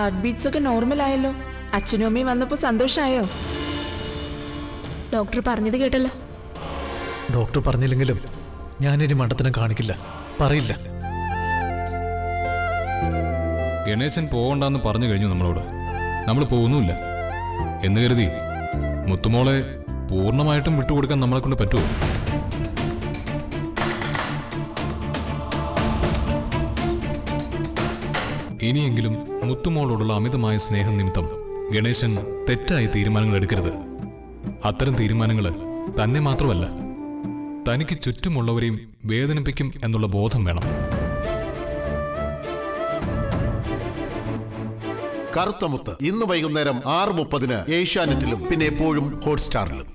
heart beats ഒക്കെ normal ആയല്ലോ അച്ഛനും അമ്മയും വന്നപ്പോൾ സന്തോഷമായോ ഡോക്ടർ പറഞ്ഞത് കേട്ടല്ലോ ഡോക്ടർ പറഞ്ഞില്ലെങ്കിലും ഞാനിനി മണ്ടത്തിനെ കാണിക്കില്ല പറയില്ല ഗണേശൻ പോകണ്ടെന്ന് പറഞ്ഞു കഴിഞ്ഞു നമ്മളോട് നമ്മൾ പോകുന്നുമില്ല എന്ന് കരുതി മുത്തുമോളെ പൂർണ്ണമായിട്ടും വിട്ടുകൊടുക്കാൻ നമ്മളെ കൊണ്ട് പറ്റുമോ ഇനിയെങ്കിലും മുത്തുമോളോടുള്ള അമിതമായ സ്നേഹം നിമിത്തം ഗണേശൻ തെറ്റായ തീരുമാനങ്ങൾ എടുക്കരുത് അത്തരം തീരുമാനങ്ങൾ തന്നെ മാത്രമല്ല തനിക്ക് ചുറ്റുമുള്ളവരെയും വേദനിപ്പിക്കും എന്നുള്ള ബോധം വേണം കറുത്തമുത്ത് ഇന്ന് വൈകുന്നേരം ആറ് മുപ്പതിന് ഏഷ്യാനെറ്റിലും പിന്നെ എപ്പോഴും ഹോട്ട്സ്റ്റാറിലും